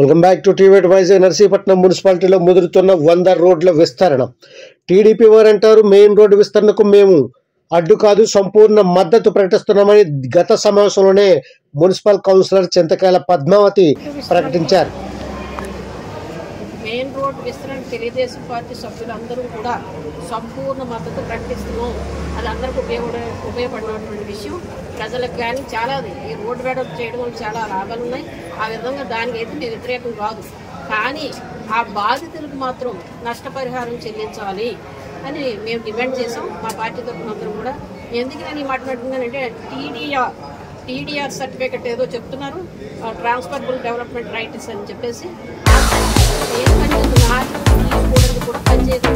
welcome back to TV Vizag Narsipatnam మున్సిపాలిటీలో ముదురుతున్న వంద రోడ్ల విస్తరణ టీడీపీ వారు అంటారు మెయిన్ రోడ్డు విస్తరణకు మేము అడ్డు కాదు సంపూర్ణ మద్దతు ప్రకటిస్తున్నామని గత సమావేశంలోనే మున్సిపల్ కౌన్సిలర్ చింతకాయల పద్మావతి ప్రకటించారు మెయిన్ రోడ్ విస్తరణ తెలుగుదేశం పార్టీ సభ్యులందరూ కూడా సంపూర్ణ మద్దతు ప్రకటిస్తున్నాం అది అందరికీ ఉపయోగపడే ఉపయోగపడినటువంటి విషయం ప్రజలకు కానీ చాలా ఈ రోడ్డు వెడల్పు చేయడం వల్ల చాలా లాభాలు ఉన్నాయి ఆ విధంగా దానికి అయితే మేము వ్యతిరేకం కాదు కానీ ఆ బాధితులకు మాత్రం నష్టపరిహారం చెల్లించాలి అని మేము డిమాండ్ చేసాం మా పార్టీ తరఫున అందరం కూడా ఎందుకు నేను ఈ మాట్లాడుతున్నానంటే టీడీఆర్ టీడీఆర్ సర్టిఫికెట్ ఏదో చెప్తున్నారు ట్రాన్స్ఫర్బుల్ డెవలప్మెంట్ రైట్స్ అని చెప్పేసి ఏ పని తీసుకోవడానికి కూడా పనిచేయదు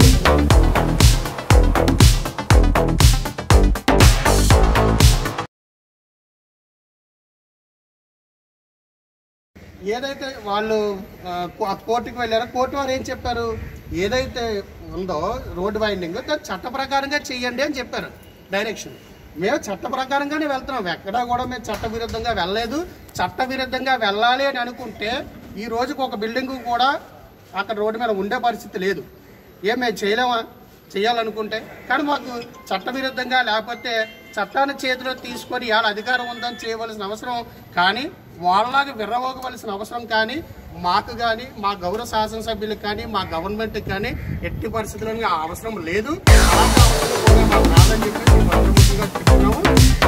ఏదైతే వాళ్ళు ఆ, కో- కోర్టుకు వెళ్ళారో కోర్టు వారు ఏం చెప్పారు ఏదైతే ఉందో రోడ్డు వైండింగ్ దాన్ని చట్ట ప్రకారంగా చెయ్యండి అని చెప్పారు డైరెక్షన్ మేము చట్ట ప్రకారంగానే వెళ్తున్నాం ఎక్కడా కూడా మేము చట్ట విరుద్ధంగా వెళ్ళలేదు చట్ట విరుద్ధంగా వెళ్ళాలి అని అనుకుంటే ఈ రోజుకు ఒక బిల్డింగ్ కూడా అక్కడ రోడ్డు మీద ఉండే పరిస్థితి లేదు ఏం మేము చేయలేమా చేయాలనుకుంటే కానీ మాకు చట్టవిరుద్ధంగా లేకపోతే చట్టాన్ని చేతిలో తీసుకొని ఇవాళ అధికారం ఉందని చేయవలసిన అవసరం కానీ వాళ్ళలాగా విర్రవోగవలసిన అవసరం కానీ మాకు కానీ మా గౌరవ శాసనసభ్యులకు కానీ మా గవర్నమెంట్కి కానీ ఎట్టి పరిస్థితుల్లో ఆ అవసరం లేదు అలాంటి అవసరం కూడా మాకు రాదని చెప్పి మేము మనస్ఫూర్తిగా చెప్తున్నాము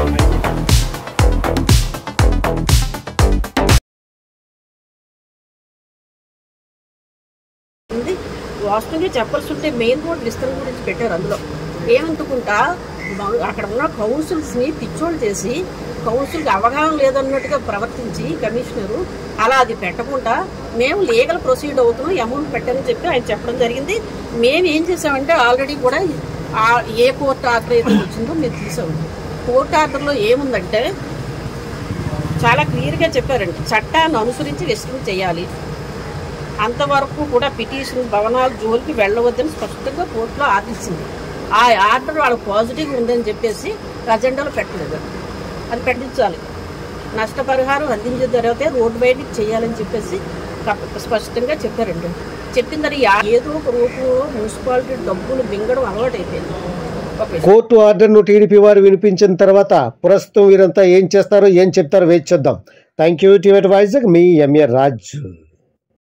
ఉంది వాస్తవంగా చెప్పాల్సి ఉంటే మెయిన్ రోడ్ విస్తరణ గురించి పెట్టారు అందులో ఏమనుకుంటా మా- అక్కడ ఉన్న కౌన్సిల్స్ని పిచ్చోళ్ళు చేసి కౌన్సిల్కి అవగాహన లేదన్నట్టుగా ప్రవర్తించి కమిషనరు అలా అది పెట్టకుండా మేము లీగల్ ప్రొసీడ్ అవుతున్నాం అమౌంట్ పెట్టని చెప్పి ఆయన చెప్పడం జరిగింది మేము ఏం చేసామంటే ఆల్రెడీ కూడా ఆ ఏ కోర్టు ఆర్డర్ అయితే వచ్చిందో మేము తీసామండి కోర్టు ఆర్డర్లో ఏముందంటే చాలా క్లియర్గా చెప్పారండి చట్టాన్ని అనుసరించి విస్తరణ చేయాలి అంతవరకు కూడా పిటిషన్ భవనాల జోలికి వెళ్ళవద్దని స్పష్టంగా కోర్టులో ఆదేశించింది ఆ ఆర్డర్ వాళ్ళకి పాజిటివ్ ఉందని చెప్పేసి అజెండాలో పెట్టలేదు అది పెట్టించాలి నష్టపరిహారం అందించిన తర్వాతే రోడ్డు బయటికి చేయాలని చెప్పేసి కప్ప- స్పష్టంగా చెప్పారండి చెప్పిన తర్వాత ఏదో ఒక రూపంలో మున్సిపాలిటీ డబ్బులు మింగడం అలవాటు అయిపోయింది ఓకే కోర్టు ఆర్డర్ను టీడీపీ వారు వినిపించిన తర్వాత ప్రస్తుతం వీరంతా ఏం చేస్తారో ఏం చెప్తారో వేచి చూద్దాం థ్యాంక్ యూ టీవీ వైజాగ్ మీ ఎంఏ రాజు